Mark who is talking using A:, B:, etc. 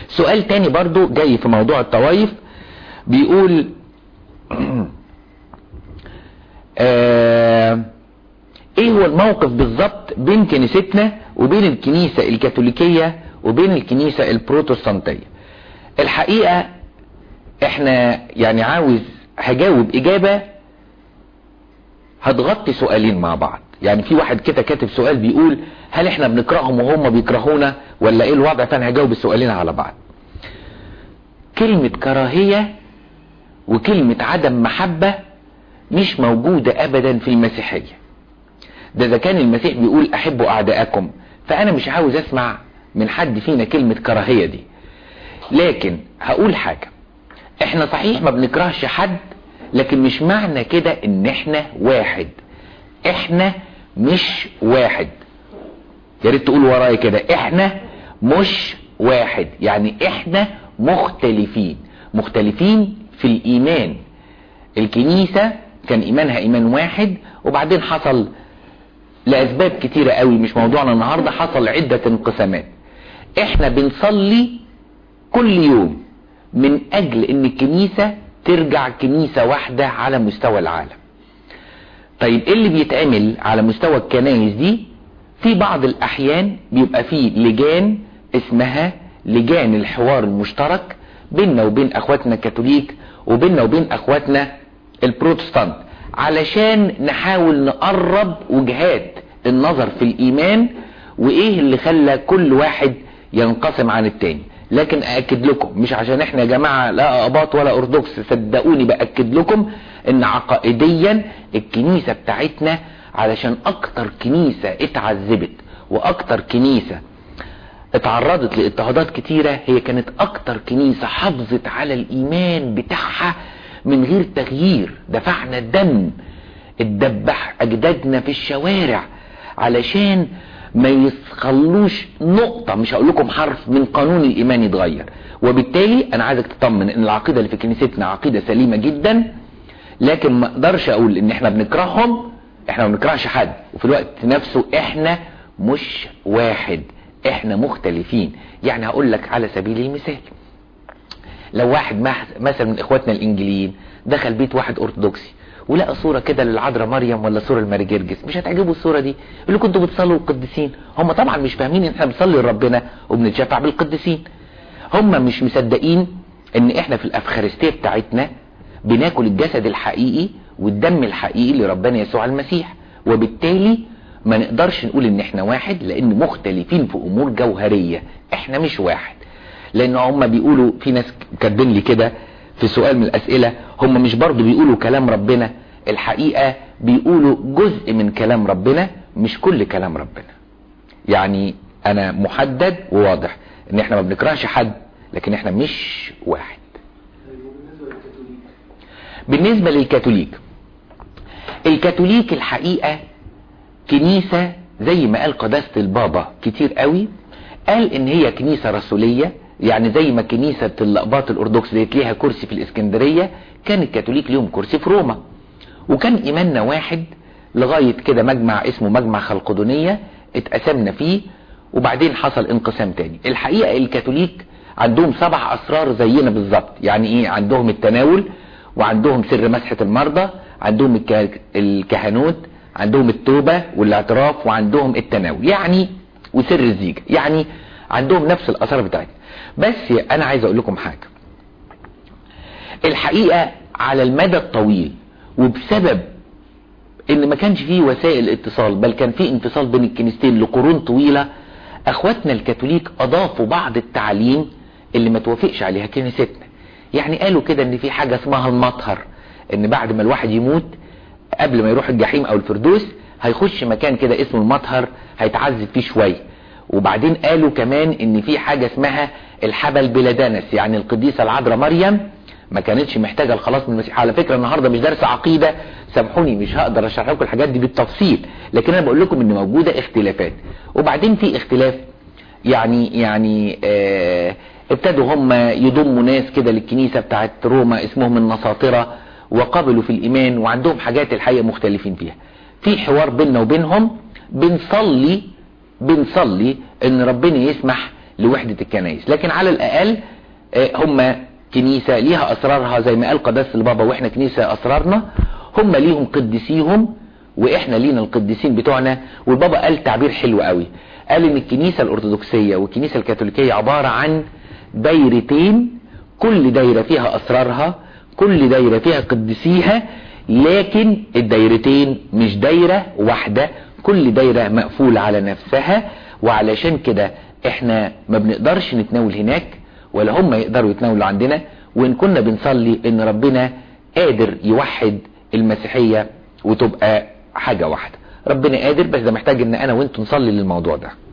A: سؤال تاني برضو جاي في موضوع الطوائف بيقول آه ايه هو الموقف بالظبط بين كنيستنا وبين الكنيسة الكاثوليكية وبين الكنيسة البروتستانتية الحقيقة احنا يعني عاوز هجاوب اجابة هتغطي سؤالين مع بعض يعني في واحد كده كاتب سؤال بيقول هل احنا بنكرههم وهم بيكرهونا ولا ايه الوضع فانا هجاوب السؤالين على بعض كلمة كراهية وكلمة عدم محبة مش موجودة ابدا في المسيحية ده اذا كان المسيح بيقول احبوا اعداءكم فانا مش عاوز اسمع من حد فينا كلمة كراهية دي لكن هقول حاجة احنا صحيح ما بنكرهش حد لكن مش معنى كده ان احنا واحد احنا مش واحد يا ريت تقول ورايا كده احنا مش واحد يعني احنا مختلفين مختلفين في الايمان الكنيسة كان ايمانها ايمان واحد وبعدين حصل لاسباب كتيرة قوي مش موضوعنا النهاردة حصل عدة انقسامات احنا بنصلي كل يوم من اجل ان الكنيسة ترجع كنيسة واحدة على مستوى العالم طيب ايه اللي بيتعمل على مستوى الكنايس دي في بعض الاحيان بيبقى في لجان اسمها لجان الحوار المشترك بيننا وبين اخواتنا الكاثوليك وبيننا وبين اخواتنا البروتستانت علشان نحاول نقرب وجهات النظر في الايمان وايه اللي خلى كل واحد ينقسم عن التاني لكن ااكد لكم مش عشان احنا يا جماعة لا اباط ولا ارثوذكس صدقوني باكد لكم ان عقائديا الكنيسة بتاعتنا علشان اكتر كنيسة اتعذبت واكتر كنيسة اتعرضت لاضطهادات كتيرة هي كانت اكتر كنيسة حافظت على الايمان بتاعها من غير تغيير دفعنا الدم اتدبح اجدادنا في الشوارع علشان ما يخلوش نقطة مش هقول لكم حرف من قانون الايمان يتغير وبالتالي انا عايزك تطمن ان العقيدة اللي في كنيستنا عقيدة سليمة جدا لكن ما اقدرش اقول ان احنا بنكرههم احنا ما بنكرهش حد وفي الوقت نفسه احنا مش واحد احنا مختلفين يعني هقول لك على سبيل المثال لو واحد مثلا من اخواتنا الانجليين دخل بيت واحد ارثوذكسي ولقى صورة كده للعذراء مريم ولا صورة لماري جرجس مش هتعجبه الصورة دي اللي كنتوا بتصلوا القديسين هم طبعا مش فاهمين ان احنا بنصلي لربنا وبنتشفع بالقديسين هم مش مصدقين ان احنا في الافخارستيه بتاعتنا بناكل الجسد الحقيقي والدم الحقيقي لربنا يسوع المسيح وبالتالي ما نقدرش نقول ان احنا واحد لان مختلفين في امور جوهرية احنا مش واحد لان هم بيقولوا في ناس كاتبين لي كده في سؤال من الاسئلة هم مش برضو بيقولوا كلام ربنا الحقيقة بيقولوا جزء من كلام ربنا مش كل كلام ربنا يعني انا محدد وواضح ان احنا ما بنكرهش حد لكن احنا مش واحد بالنسبة للكاثوليك الكاثوليك الحقيقة كنيسة زي ما قال قداسة البابا كتير قوي قال ان هي كنيسة رسولية يعني زي ما كنيسة الأقباط الأرثوذكس ديت ليها كرسي في الإسكندرية كان الكاثوليك ليهم كرسي في روما وكان إيماننا واحد لغاية كده مجمع اسمه مجمع خلقدونية اتقسمنا فيه وبعدين حصل انقسام تاني الحقيقة الكاثوليك عندهم سبع أسرار زينا بالظبط يعني إيه عندهم التناول وعندهم سر مسحة المرضى عندهم الكهنوت عندهم التوبة والاعتراف وعندهم التناول يعني وسر الزيجة يعني عندهم نفس الأثار بتاعتنا بس أنا عايز أقول لكم حاجة الحقيقة على المدى الطويل وبسبب ان ما كانش فيه وسائل اتصال بل كان فيه انفصال بين الكنيستين لقرون طويلة اخواتنا الكاثوليك اضافوا بعض التعليم اللي ما توافقش عليها كنيستنا يعني قالوا كده ان في حاجة اسمها المطهر ان بعد ما الواحد يموت قبل ما يروح الجحيم او الفردوس هيخش مكان كده اسمه المطهر هيتعذب فيه شوية وبعدين قالوا كمان ان في حاجة اسمها الحبل بلا دنس يعني القديسة العذراء مريم ما كانتش محتاجة الخلاص من المسيح على فكرة النهاردة مش درس عقيدة سامحوني مش هقدر اشرح لكم الحاجات دي بالتفصيل لكن انا بقول لكم ان موجودة اختلافات وبعدين في اختلاف يعني يعني آه ابتدوا هم يضموا ناس كده للكنيسة بتاعت روما اسمهم النساطرة وقبلوا في الايمان وعندهم حاجات الحقيقة مختلفين فيها في حوار بيننا وبينهم بنصلي بنصلي ان ربنا يسمح لوحدة الكنائس لكن على الاقل آه، هم كنيسة ليها اسرارها زي ما قال قداسة البابا واحنا كنيسة اسرارنا هم ليهم قديسيهم واحنا لينا القديسين بتوعنا والبابا قال تعبير حلو قوي قال ان الكنيسة الارثوذكسية والكنيسة الكاثوليكية عبارة عن دايرتين كل دايرة فيها اسرارها كل دايرة فيها قديسيها لكن الدايرتين مش دايرة واحدة كل دايرة مقفولة على نفسها وعلشان كده احنا ما بنقدرش نتناول هناك ولا هم يقدروا يتناولوا عندنا وان كنا بنصلي ان ربنا قادر يوحد المسيحية وتبقى حاجة واحدة ربنا قادر بس ده محتاج ان انا وانتوا نصلي للموضوع ده